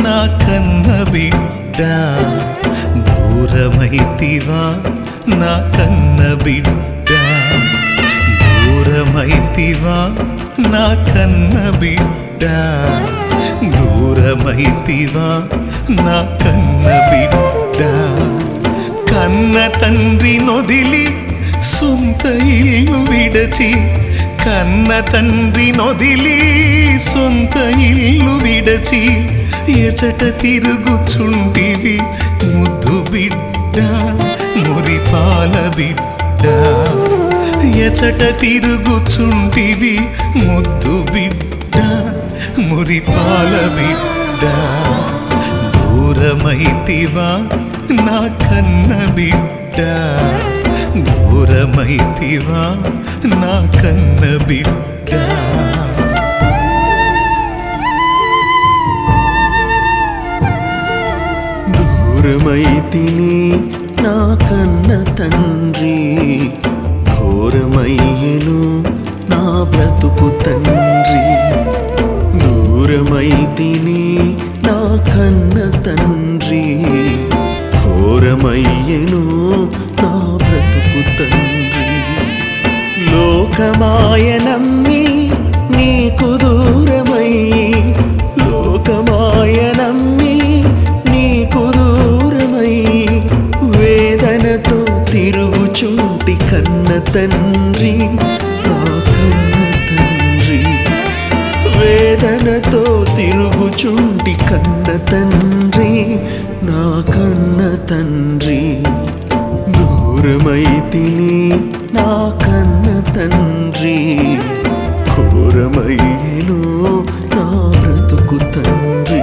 నా కన్న బిడ్డ దూరమైతివా నా కన్న బిడ్డ దూరమైతివా నా కన్న బిడ్డ దూరమైతివా నా కన్న బిడ్డ కన్న తండ్రి నొదిలి సొంత ఇల్లు విడచి కన్న తండ్రి నొదిలి సొంత ఇల్లు విడచి ఎచట తిరుగుచుంటివి ముద్దు బిడ్డ మురిపాల బిడ్డ ఎచట తిరుగుచుంటివి ముద్దు బిడ్డ మురిపాల బిడ్డ దూరమైతివా నా కన్న బిడ్డ దూరమైతివా నా కన్న బిడ్డ దూరమైతిని నా కన్న తండ్రి ఘోరమయ్యను నా బ్రతుకు తండ్రి దూరమైతిని నా కన్న తండ్రి ఘోరమయ్యను నా బ్రతుకు తండ్రి లోకమాయ నమ్మి నీకు దూరమై లోకమాయ నమ్మి నీకు దూరమై వేదనతో తిరుగుచుంటి కన్న తండ్రి నా కన్న తండ్రి వేదనతో తిరుగుచుంటి కన్న తండ్రి నా కన్న తండ్రి దూరమైతిని నా కన్న తండ్రి ఘోరమయ్యేను నా బ్రతుకు తండ్రి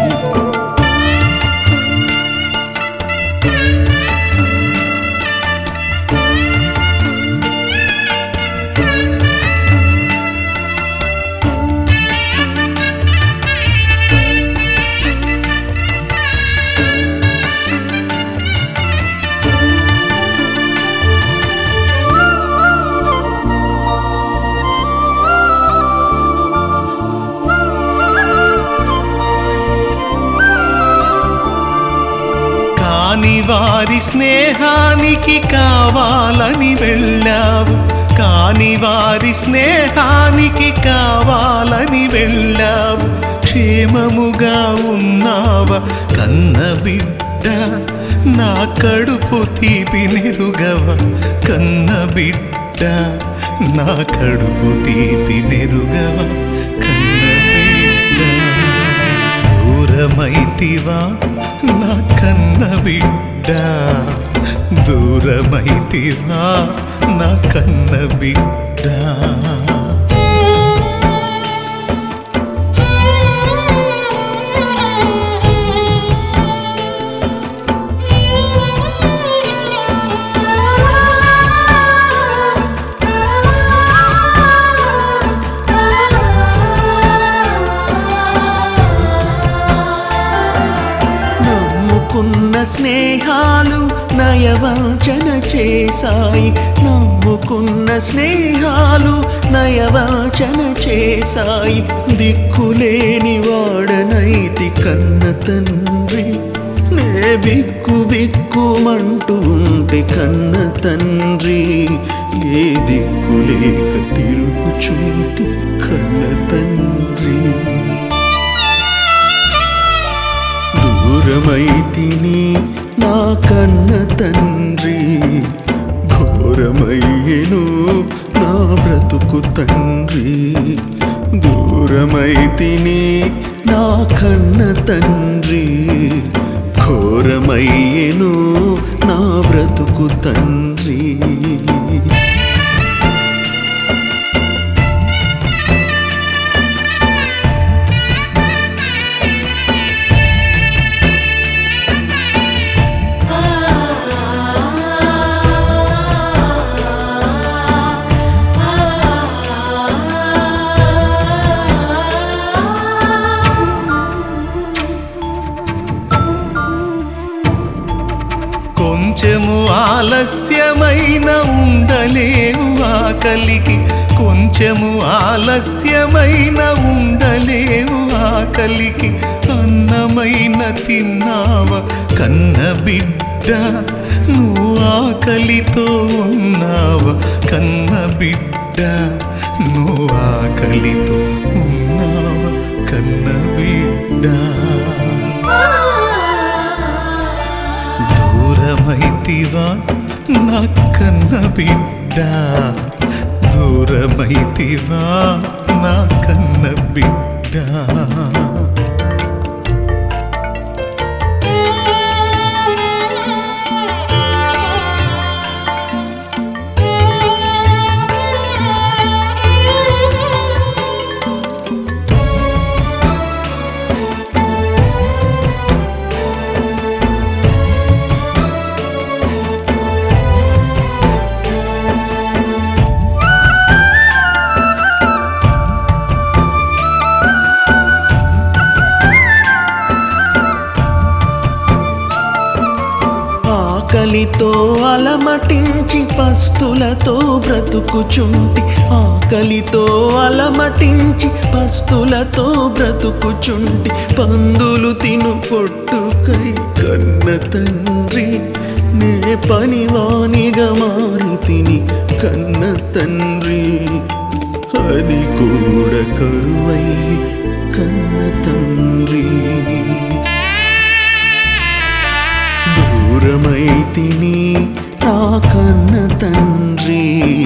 కాని వారి స్నేహానికి కావాలని వెళ్ళావు కాని వారి స్నేహానికి కావాలని వెళ్ళావు క్షేమముగా ఉన్నావా కన్న బిడ్డ నా కడుపు తీపి నెరుగవ కన్న బిడ్డ నా కడుపు తీపి నెరుగవ కన్న బిడ్డ దూరమైతివా నా కన్న బిడ్డ దూరమైతివా నా కన్న బిడ్డ నమ్ముకున్న స్నేహాలు నయవాచన చేశాయి నమ్ముకున్న స్నేహాలు నయవాచన చేశాయి దిక్కులేని వాడనైతి కన్న తండ్రి నే బిక్కు బిక్కుమంటూ ఉంటే కన్న తండ్రి ఏ దిక్కులేక తిరుగుచుంటే కన్న తండ్రి దూరమైతిని నా కన్న తండ్రి ఘోరమయ్యెను నా బ్రతుకు తండ్రి దూరమైతిని నా కన్న తండ్రి ఘోరమయ్యెను నా బ్రతుకు తండ్రి కొంచెము కొంచెము ఆలస్యమైన ఉండలేవు ఆకలికి కొంచెము ఆలస్యమైన ఉండలేవు ఆకలికి అన్నమైన తిన్నావ కన్న బిడ్డ నువ్వు ఆకలితో ఉన్నావ కన్న బిడ్డ నువ్వు ఆకలితో ఉన్నావ కన్న బిడ్డ దూరమైతివా నా కన్న బిడ్డ దూరమైతివా నా కన్న బిడ్డ ఆకలితో అలమటించి పస్తులతో బ్రతుకుచుంటి ఆకలితో అలమటించి పస్తులతో బ్రతుకుచుంటి పందులు తిను పొట్టుకై కన్న తండ్రి నే పనివానిగా మారి తిని కన్న తండ్రి అది కూడా కరువై కన్న తండ్రి దూరమైతిని నా కన్న తండ్రి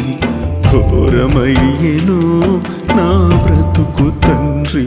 ఘోరమయ్యెను నా బ్రతుకు తండ్రి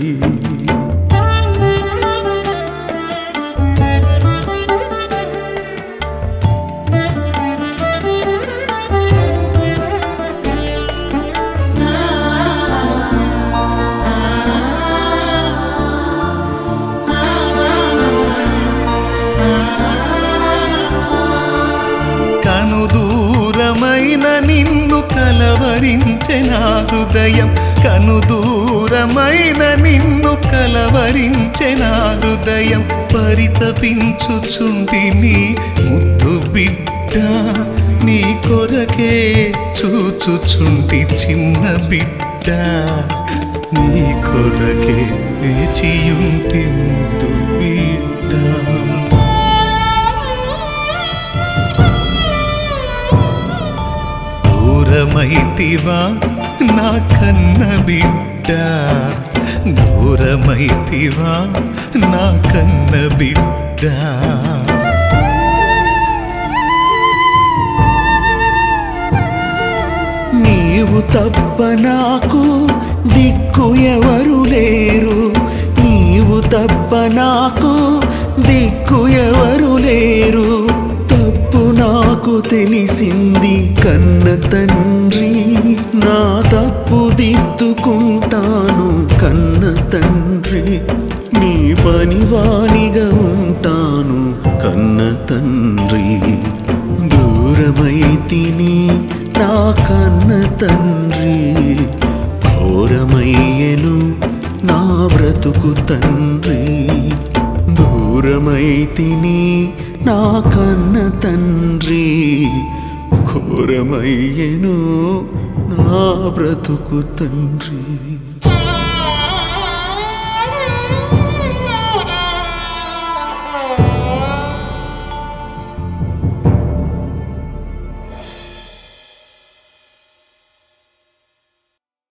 కను దూరమైన నిన్ను కలవరించె నా హృదయం కను దూరమైన నిన్ను కలవరించె నా హృదయం పరితపించుచుంటి నీ ముద్దు బిడ్డ నీ కొరకే చూచుచుంటి చిన్న బిడ్డ నీ కొరకే వేచియుంటి ముద్దు బిడ్డ దూరమైతివా నా కన్న బిడ్డ దూరమైతివా నా కన్న బిడ్డ నీవు తప్ప నాకు దిక్కు ఎవరు లేరు నీవు తప్ప నాకు దిక్కు ఎవరు లేరు తప్పు నాకు తెలిసింది కన్న తండ్రి నా తప్పు దిద్దుకుంటాను కన్న తండ్రి నీ పనివానిగా ఉంటాను కన్న తండ్రి దూరమైతిని నా కన్న తండ్రి ఘోరమయ్యెను నా బ్రతుకు తండ్రి దూరమైతిని నా కన్న తండ్రి ఘోరమయ్యెను నా బ్రతుకు తండ్రి